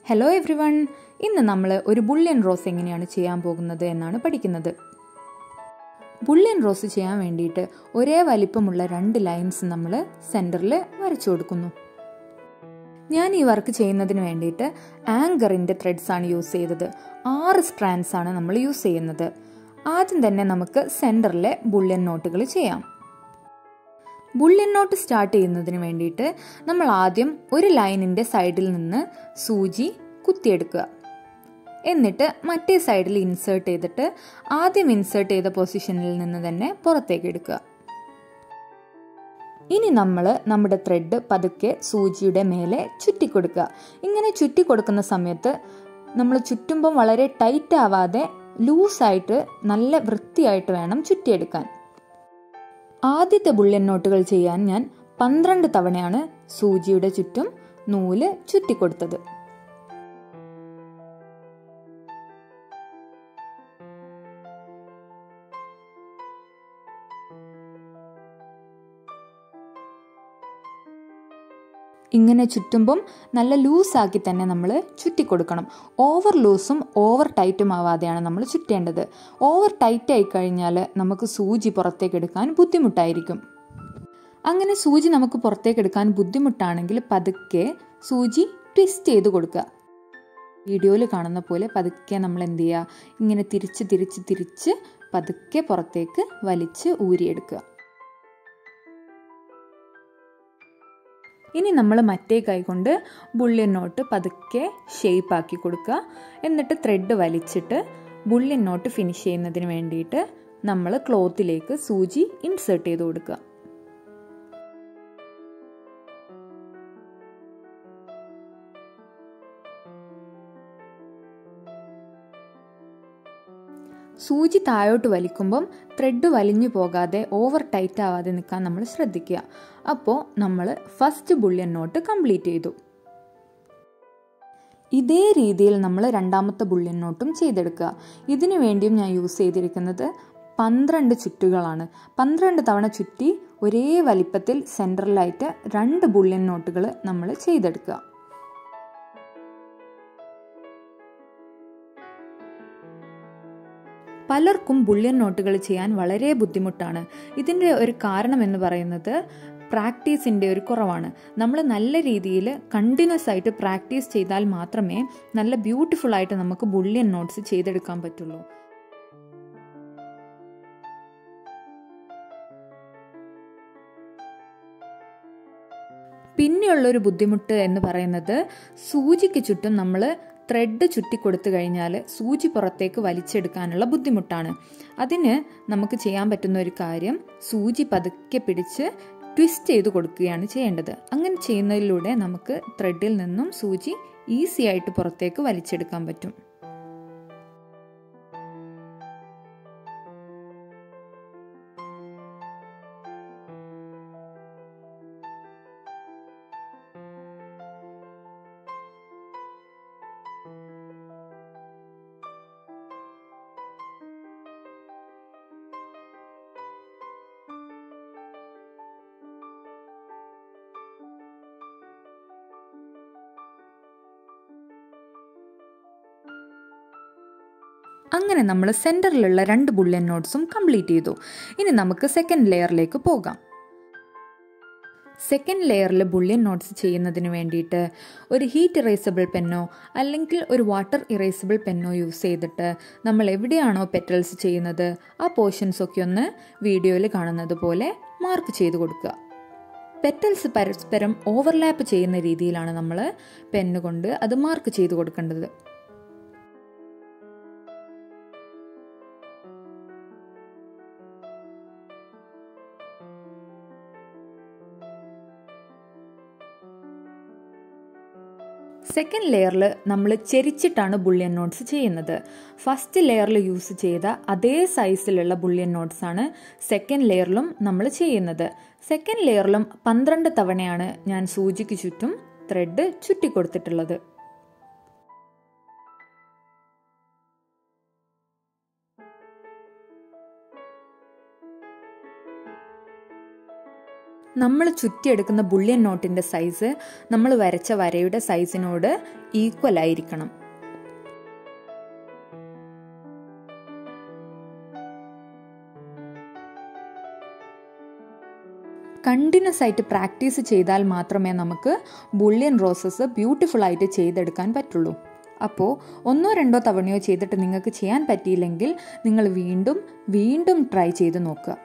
hello every one ഇന്ന് നമ്മൾ ഒരു ബുള്ളിയൻ റോസ് എങ്ങനെയാണ് ചെയ്യാൻ പോകുന്നത് എന്നാണ് പഠിക്കുന്നത് ബുള്ളിയൻ റോസ് ചെയ്യാൻ വേണ്ടിയിട്ട് ഒരേ വലിപ്പമുള്ള രണ്ട് ലൈൻസ് നമ്മൾ സെൻറ്ററിൽ വരച്ചു കൊടുക്കുന്നു ഞാൻ ഈ വർക്ക് ചെയ്യുന്നതിന് വേണ്ടിയിട്ട് ആങ്കറിൻ്റെ ത്രെഡ്സ് ആണ് യൂസ് ചെയ്തത് ആറ് സ്ട്രാൻഡ്സ് ആണ് നമ്മൾ യൂസ് ചെയ്യുന്നത് ആദ്യം തന്നെ നമുക്ക് സെൻറ്ററിലെ ബുള്ളിയൻ നോട്ടുകൾ ചെയ്യാം ബുള്ളിയൻ നോട്ട് സ്റ്റാർട്ട് ചെയ്യുന്നതിന് വേണ്ടിയിട്ട് നമ്മൾ ആദ്യം ഒരു ലൈനിൻ്റെ സൈഡിൽ നിന്ന് സൂചി കുത്തിയെടുക്കുക എന്നിട്ട് മറ്റേ സൈഡിൽ ഇൻസേർട്ട് ചെയ്തിട്ട് ആദ്യം ഇൻസേർട്ട് ചെയ്ത പൊസിഷനിൽ നിന്ന് തന്നെ പുറത്തേക്ക് എടുക്കുക ഇനി നമ്മൾ നമ്മുടെ ത്രെഡ് പതുക്കെ സൂചിയുടെ മേലെ ചുറ്റിക്കൊടുക്കുക ഇങ്ങനെ ചുറ്റി കൊടുക്കുന്ന സമയത്ത് നമ്മൾ ചുറ്റുമ്പം വളരെ ടൈറ്റ് ആവാതെ ലൂസായിട്ട് നല്ല വൃത്തിയായിട്ട് വേണം ചുറ്റിയെടുക്കാൻ ആദ്യത്തെ ബുള്ളൻ നോട്ടുകൾ ചെയ്യാൻ ഞാൻ പന്ത്രണ്ട് തവണയാണ് സൂചിയുടെ ചുറ്റും നൂല് ചുറ്റിക്കൊടുത്തത് ഇങ്ങനെ ചുറ്റുമ്പം നല്ല ലൂസാക്കി തന്നെ നമ്മൾ ചുറ്റിക്കൊടുക്കണം ഓവർ ലൂസും ഓവർ ടൈറ്റും ആവാതെയാണ് നമ്മൾ ചുറ്റേണ്ടത് ഓവർ ടൈറ്റ് ആയി കഴിഞ്ഞാൽ നമുക്ക് സൂചി പുറത്തേക്ക് എടുക്കാൻ ബുദ്ധിമുട്ടായിരിക്കും അങ്ങനെ സൂചി നമുക്ക് പുറത്തേക്ക് എടുക്കാൻ ബുദ്ധിമുട്ടാണെങ്കിൽ പതുക്കെ സൂചി ട്വിസ്റ്റ് ചെയ്ത് കൊടുക്കുക വീഡിയോയിൽ കാണുന്ന പോലെ പതുക്കെ നമ്മൾ എന്ത് ചെയ്യുക ഇങ്ങനെ തിരിച്ച് തിരിച്ച് തിരിച്ച് പതുക്കെ പുറത്തേക്ക് വലിച്ച് ഊരിയെടുക്കുക ഇനി നമ്മൾ മറ്റേ കൈ കൊണ്ട് ബുള്ളിയൻ നോട്ട് പതുക്കെ ഷേപ്പ് ആക്കി കൊടുക്കുക എന്നിട്ട് ത്രെഡ് വലിച്ചിട്ട് ബുള്ളിയൻ നോട്ട് ഫിനിഷ് ചെയ്യുന്നതിന് വേണ്ടിയിട്ട് നമ്മൾ ക്ലോത്തിലേക്ക് സൂചി ഇൻസേർട്ട് ചെയ്ത് കൊടുക്കുക സൂചി താഴോട്ട് വലിക്കുമ്പം ത്രെഡ് വലിഞ്ഞു പോകാതെ ഓവർ ടൈറ്റ് ആവാതെ നിൽക്കാൻ നമ്മൾ ശ്രദ്ധിക്കുക അപ്പോൾ നമ്മൾ ഫസ്റ്റ് ബുള്ളിയൻ നോട്ട് കംപ്ലീറ്റ് ചെയ്തു ഇതേ രീതിയിൽ നമ്മൾ രണ്ടാമത്തെ ബുള്ളിയൻ നോട്ടും ചെയ്തെടുക്കുക ഇതിനു വേണ്ടിയും ഞാൻ യൂസ് ചെയ്തിരിക്കുന്നത് പന്ത്രണ്ട് ചുറ്റുകളാണ് പന്ത്രണ്ട് തവണ ചുറ്റി ഒരേ വലിപ്പത്തിൽ സെൻട്രലായിട്ട് രണ്ട് ബുള്ളിയൻ നോട്ടുകൾ നമ്മൾ ചെയ്തെടുക്കുക പലർക്കും ബുള്ളിയൻ നോട്ടുകൾ ചെയ്യാൻ വളരെ ബുദ്ധിമുട്ടാണ് ഇതിൻ്റെ ഒരു കാരണം എന്ന് പറയുന്നത് പ്രാക്ടീസിൻ്റെ ഒരു കുറവാണ് നമ്മൾ നല്ല രീതിയിൽ കണ്ടിന്യൂസ് ആയിട്ട് പ്രാക്ടീസ് ചെയ്താൽ മാത്രമേ നല്ല ബ്യൂട്ടിഫുൾ ആയിട്ട് നമുക്ക് ബുള്ളിയൻ നോട്ട്സ് ചെയ്തെടുക്കാൻ പറ്റുള്ളൂ പിന്നെയുള്ളൊരു ബുദ്ധിമുട്ട് എന്ന് പറയുന്നത് സൂചിക്ക് ചുറ്റും നമ്മൾ ത്രെഡ് ചുറ്റി കൊടുത്തു കഴിഞ്ഞാൽ സൂചി പുറത്തേക്ക് വലിച്ചെടുക്കാനുള്ള ബുദ്ധിമുട്ടാണ് അതിന് നമുക്ക് ചെയ്യാൻ പറ്റുന്ന ഒരു കാര്യം സൂചി പതുക്കെ പിടിച്ച് ട്വിസ്റ്റ് ചെയ്ത് കൊടുക്കുകയാണ് ചെയ്യേണ്ടത് അങ്ങനെ ചെയ്യുന്നതിലൂടെ നമുക്ക് ത്രെഡിൽ നിന്നും സൂചി ഈസി ആയിട്ട് പുറത്തേക്ക് വലിച്ചെടുക്കാൻ പറ്റും അങ്ങനെ നമ്മൾ സെൻറ്ററിലുള്ള രണ്ട് ബുള്ളൻ നോട്ട്സും കംപ്ലീറ്റ് ചെയ്തു ഇനി നമുക്ക് സെക്കൻഡ് ലെയറിലേക്ക് പോകാം സെക്കൻഡ് ലെയറിൽ ബുള്ളിയൻ നോട്ട്സ് ചെയ്യുന്നതിന് വേണ്ടിയിട്ട് ഒരു ഹീറ്റ് ഇറേസബിൾ പെന്നോ അല്ലെങ്കിൽ ഒരു വാട്ടർ ഇറേസബിൾ പെന്നോ യൂസ് ചെയ്തിട്ട് നമ്മൾ എവിടെയാണോ പെറ്റൽസ് ചെയ്യുന്നത് ആ പോർഷൻസ് ഒക്കെ ഒന്ന് വീഡിയോയിൽ കാണുന്നത് പോലെ മാർക്ക് ചെയ്ത് കൊടുക്കുക പെറ്റൽസ് പരസ്പരം ഓവർലാപ്പ് ചെയ്യുന്ന രീതിയിലാണ് നമ്മൾ പെന്ന് കൊണ്ട് അത് മാർക്ക് ചെയ്ത് കൊടുക്കേണ്ടത് സെക്കൻഡ് ലെയറിൽ നമ്മൾ ചെരിച്ചിട്ടാണ് ബുള്ളിയൻ നോട്ട്സ് ചെയ്യുന്നത് ഫസ്റ്റ് ലെയറിൽ യൂസ് ചെയ്ത അതേ സൈസിലുള്ള ബുള്ളിയൻ നോട്ട്സ് ആണ് സെക്കൻഡ് ലെയറിലും നമ്മൾ ചെയ്യുന്നത് സെക്കൻഡ് ലെയറിലും പന്ത്രണ്ട് തവണയാണ് ഞാൻ സൂചിക്ക് ചുറ്റും ത്രെഡ് ചുറ്റി കൊടുത്തിട്ടുള്ളത് നമ്മൾ ചുറ്റിയെടുക്കുന്ന ബുള്ളിയൻ നോട്ടിൻ്റെ സൈസ് നമ്മൾ വരച്ച വരയുടെ സൈസിനോട് ഈക്വൽ ആയിരിക്കണം കണ്ടിന്യൂസ് ആയിട്ട് പ്രാക്ടീസ് ചെയ്താൽ മാത്രമേ നമുക്ക് ബുള്ളിയൻ റോസസ് ബ്യൂട്ടിഫുൾ ആയിട്ട് ചെയ്തെടുക്കാൻ പറ്റുള്ളൂ അപ്പോൾ ഒന്നോ രണ്ടോ തവണയോ ചെയ്തിട്ട് നിങ്ങൾക്ക് ചെയ്യാൻ പറ്റിയില്ലെങ്കിൽ നിങ്ങൾ വീണ്ടും വീണ്ടും ട്രൈ ചെയ്ത് നോക്കുക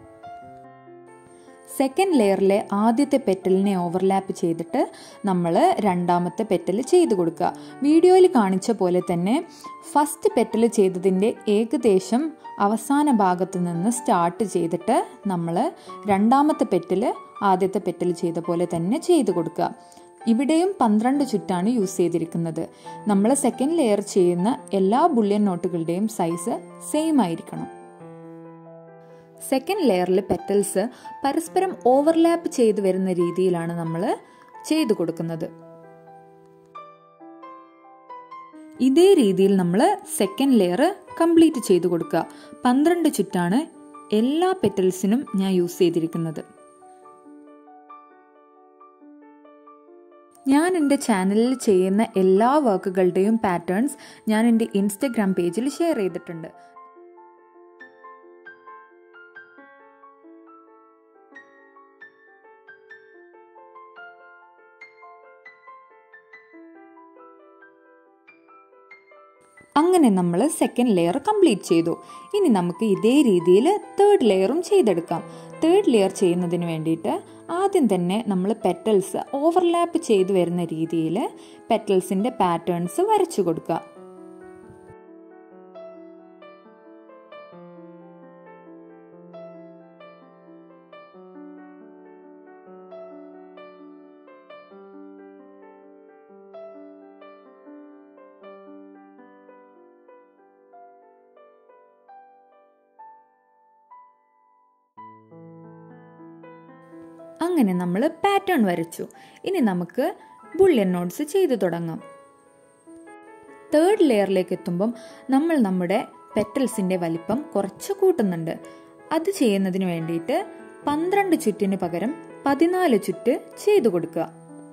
സെക്കൻഡ് ലെയറിലെ ആദ്യത്തെ പെറ്റലിനെ ഓവർലാപ്പ് ചെയ്തിട്ട് നമ്മൾ രണ്ടാമത്തെ പെറ്റൽ ചെയ്ത് കൊടുക്കുക വീഡിയോയിൽ കാണിച്ച പോലെ തന്നെ ഫസ്റ്റ് പെറ്റൽ ചെയ്തതിൻ്റെ ഏകദേശം അവസാന ഭാഗത്ത് നിന്ന് സ്റ്റാർട്ട് ചെയ്തിട്ട് നമ്മൾ രണ്ടാമത്തെ പെറ്റൽ ആദ്യത്തെ പെറ്റൽ ചെയ്ത പോലെ തന്നെ ചെയ്ത് കൊടുക്കുക ഇവിടെയും പന്ത്രണ്ട് ചുറ്റാണ് യൂസ് ചെയ്തിരിക്കുന്നത് നമ്മൾ സെക്കൻഡ് ലെയർ ചെയ്യുന്ന എല്ലാ ബുള്ളിയൻ നോട്ടുകളുടെയും സൈസ് സെയിം ആയിരിക്കണം സെക്കൻഡ് ലെയറിൽ പെറ്റൽസ് പരസ്പരം ഓവർലാപ്പ് ചെയ്ത് വരുന്ന രീതിയിലാണ് നമ്മൾ ചെയ്തു കൊടുക്കുന്നത് ഇതേ രീതിയിൽ നമ്മൾ സെക്കൻഡ് ലെയർ കംപ്ലീറ്റ് ചെയ്തു കൊടുക്കുക പന്ത്രണ്ട് ചുറ്റാണ് എല്ലാ പെറ്റൽസിനും ഞാൻ യൂസ് ചെയ്തിരിക്കുന്നത് ഞാൻ എൻ്റെ ചാനലിൽ ചെയ്യുന്ന എല്ലാ വർക്കുകളുടെയും പാറ്റേൺസ് ഞാൻ എൻ്റെ ഇൻസ്റ്റഗ്രാം പേജിൽ ഷെയർ ചെയ്തിട്ടുണ്ട് അങ്ങനെ നമ്മൾ സെക്കൻഡ് ലെയർ കംപ്ലീറ്റ് ചെയ്തു ഇനി നമുക്ക് ഇതേ രീതിയിൽ തേർഡ് ലെയറും ചെയ്തെടുക്കാം തേർഡ് ലെയർ ചെയ്യുന്നതിന് വേണ്ടിയിട്ട് ആദ്യം തന്നെ നമ്മൾ പെറ്റൽസ് ഓവർലാപ്പ് ചെയ്തു വരുന്ന രീതിയിൽ പെറ്റൽസിൻ്റെ പാറ്റേൺസ് വരച്ചു കൊടുക്കുക അങ്ങനെ നമ്മൾ പാറ്റേൺ വരച്ചു ഇനി നമുക്ക് ബുള്ളിയൻ നോട്ട്സ് ചെയ്തു തുടങ്ങാം തേർഡ് ലെയറിലേക്ക് എത്തുമ്പം നമ്മൾ നമ്മുടെ പെറ്റൽസിൻ്റെ വലിപ്പം കുറച്ച് കൂട്ടുന്നുണ്ട് അത് ചെയ്യുന്നതിന് വേണ്ടിയിട്ട് പന്ത്രണ്ട് ചുറ്റിന് പകരം പതിനാല് ചുറ്റ് ചെയ്തു കൊടുക്കുക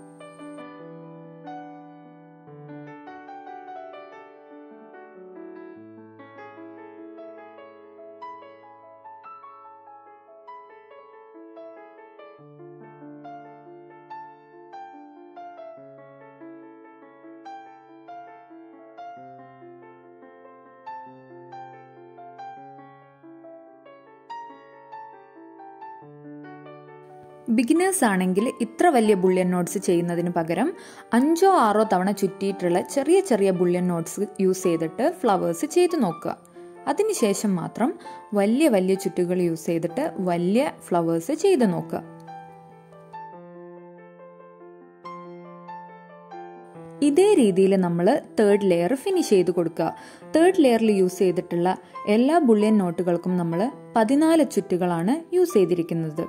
ബിഗിനേഴ്സ് ആണെങ്കിൽ ഇത്ര വലിയ ബുള്ളിയൻ നോട്ട്സ് ചെയ്യുന്നതിന് പകരം അഞ്ചോ ആറോ തവണ ചുറ്റിയിട്ടുള്ള ചെറിയ ചെറിയ ബുള്ളിയൻ നോട്ട്സ് യൂസ് ചെയ്തിട്ട് ഫ്ലവേഴ്സ് ചെയ്ത് നോക്കുക അതിനുശേഷം മാത്രം വലിയ വലിയ ചുറ്റുകൾ യൂസ് ചെയ്തിട്ട് വലിയ ഫ്ലവേഴ്സ് ചെയ്ത് നോക്കുക ഇതേ രീതിയിൽ നമ്മൾ തേർഡ് ലെയർ ഫിനിഷ് ചെയ്ത് കൊടുക്കുക തേർഡ് ലെയറിൽ യൂസ് ചെയ്തിട്ടുള്ള എല്ലാ ബുള്ളിയൻ നോട്ടുകൾക്കും നമ്മൾ പതിനാല് ചുറ്റുകളാണ് യൂസ് ചെയ്തിരിക്കുന്നത്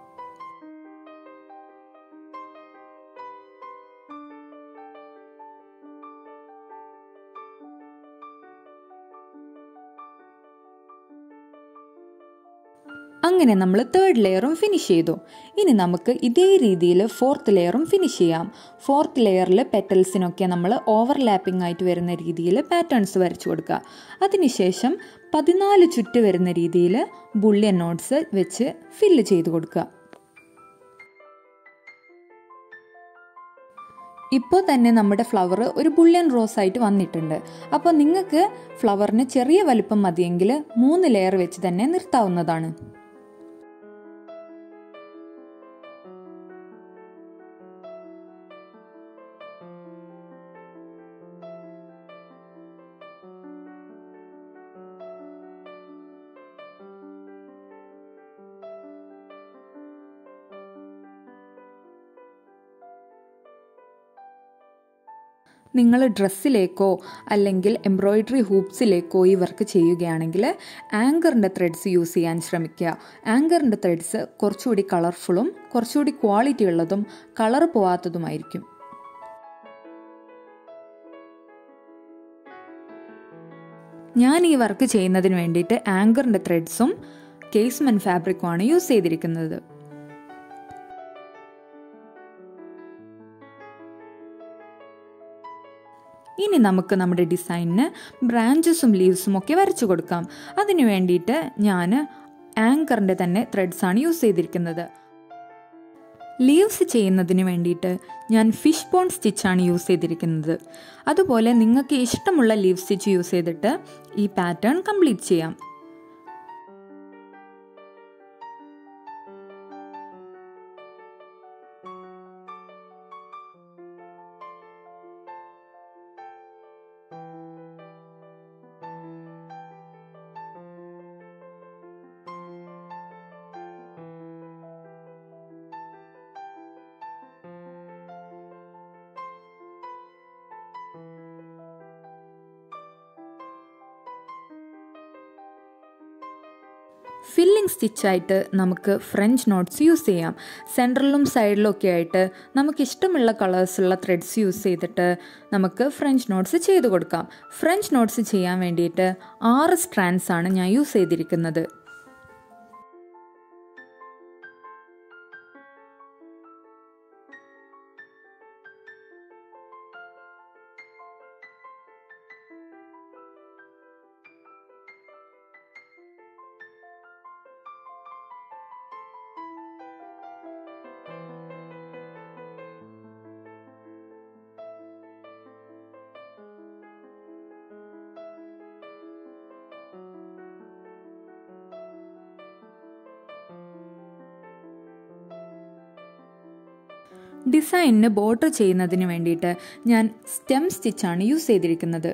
അങ്ങനെ നമ്മൾ തേർഡ് ലെയറും ഫിനിഷ് ചെയ്തു ഇനി നമുക്ക് ഇതേ രീതിയിൽ ഫോർത്ത് ലെയറും ഫിനിഷ് ചെയ്യാം ഫോർത്ത് ലെയറിൽ പെറ്റൽസിനൊക്കെ നമ്മൾ ഓവർലാപ്പിംഗ് ആയിട്ട് വരുന്ന രീതിയിൽ പാറ്റേൺസ് വരച്ചു കൊടുക്കുക അതിനുശേഷം പതിനാല് ചുറ്റ് വരുന്ന രീതിയിൽ ബുള്ളിയൻ നോട്ട്സ് വെച്ച് ഫില്ല് ചെയ്ത് കൊടുക്കുക ഇപ്പോൾ തന്നെ നമ്മുടെ ഫ്ലവർ ഒരു ബുള്ളിയൻ റോസ് ആയിട്ട് വന്നിട്ടുണ്ട് അപ്പോൾ നിങ്ങൾക്ക് ഫ്ലവറിന് ചെറിയ വലിപ്പം മതിയെങ്കിൽ മൂന്ന് ലെയർ വെച്ച് തന്നെ നിർത്താവുന്നതാണ് നിങ്ങൾ ഡ്രസ്സിലേക്കോ അല്ലെങ്കിൽ എംബ്രോയിഡറി ഹൂപ്സിലേക്കോ ഈ വർക്ക് ചെയ്യുകയാണെങ്കിൽ ആങ്കറിൻ്റെ ത്രെഡ്സ് യൂസ് ചെയ്യാൻ ശ്രമിക്കുക ആങ്കറിൻ്റെ ത്രെഡ്സ് കുറച്ചുകൂടി കളർഫുള്ളും കുറച്ചുകൂടി ക്വാളിറ്റി ഉള്ളതും കളർ പോവാത്തതുമായിരിക്കും ഞാൻ ഈ വർക്ക് ചെയ്യുന്നതിന് വേണ്ടിയിട്ട് ആങ്കറിൻ്റെ ത്രെഡ്സും കേസ്മെൻ ഫാബ്രിക്കുമാണ് യൂസ് ചെയ്തിരിക്കുന്നത് ഇനി നമുക്ക് നമ്മുടെ ഡിസൈനിന് ബ്രാഞ്ചസും ലീവ്സും ഒക്കെ വരച്ചു കൊടുക്കാം അതിന് വേണ്ടിയിട്ട് ഞാൻ ആങ്കറിൻ്റെ തന്നെ ത്രെഡ്സാണ് യൂസ് ചെയ്തിരിക്കുന്നത് ലീവ്സ് ചെയ്യുന്നതിന് വേണ്ടിയിട്ട് ഞാൻ ഫിഷ് ബോൺ സ്റ്റിച്ചാണ് യൂസ് ചെയ്തിരിക്കുന്നത് അതുപോലെ നിങ്ങൾക്ക് ഇഷ്ടമുള്ള ലീവ് സ്റ്റിച്ച് യൂസ് ചെയ്തിട്ട് ഈ പാറ്റേൺ കംപ്ലീറ്റ് ചെയ്യാം ഫില്ലിംഗ് സ്റ്റിച്ചായിട്ട് നമുക്ക് ഫ്രഞ്ച് നോട്ട്സ് യൂസ് ചെയ്യാം സെൻട്രലിലും സൈഡിലും ഒക്കെ ആയിട്ട് നമുക്ക് ഇഷ്ടമുള്ള കളേഴ്സുള്ള ത്രെഡ്സ് യൂസ് ചെയ്തിട്ട് നമുക്ക് ഫ്രഞ്ച് നോട്ട്സ് ചെയ്ത് കൊടുക്കാം ഫ്രഞ്ച് നോട്ട്സ് ചെയ്യാൻ വേണ്ടിയിട്ട് ആറ് സ്ട്രാൻഡ്സ് ആണ് ഞാൻ യൂസ് ചെയ്തിരിക്കുന്നത് ഡിസൈനിന് ബോർഡർ ചെയ്യുന്നതിന് വേണ്ടിയിട്ട് ഞാൻ സ്റ്റെം സ്റ്റിച്ചാണ് യൂസ് ചെയ്തിരിക്കുന്നത്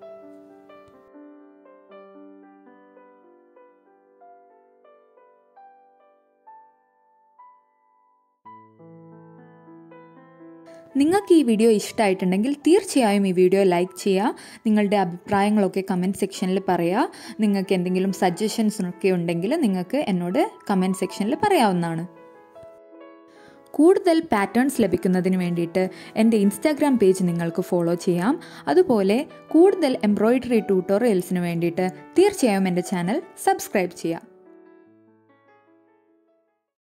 നിങ്ങൾക്ക് ഈ വീഡിയോ ഇഷ്ടമായിട്ടുണ്ടെങ്കിൽ തീർച്ചയായും ഈ വീഡിയോ ലൈക്ക് ചെയ്യുക നിങ്ങളുടെ അഭിപ്രായങ്ങളൊക്കെ കമൻറ്റ് സെക്ഷനിൽ പറയുക നിങ്ങൾക്ക് എന്തെങ്കിലും സജഷൻസ് ഒക്കെ ഉണ്ടെങ്കിൽ നിങ്ങൾക്ക് എന്നോട് കമൻറ്റ് സെക്ഷനിൽ പറയാവുന്നതാണ് കൂടുതൽ പാറ്റേൺസ് ലഭിക്കുന്നതിന് വേണ്ടിയിട്ട് എൻ്റെ ഇൻസ്റ്റാഗ്രാം പേജ് നിങ്ങൾക്ക് ഫോളോ ചെയ്യാം അതുപോലെ കൂടുതൽ എംബ്രോയിഡറി ട്യൂട്ടോറിയൽസിന് വേണ്ടിയിട്ട് തീർച്ചയായും എൻ്റെ ചാനൽ സബ്സ്ക്രൈബ് ചെയ്യാം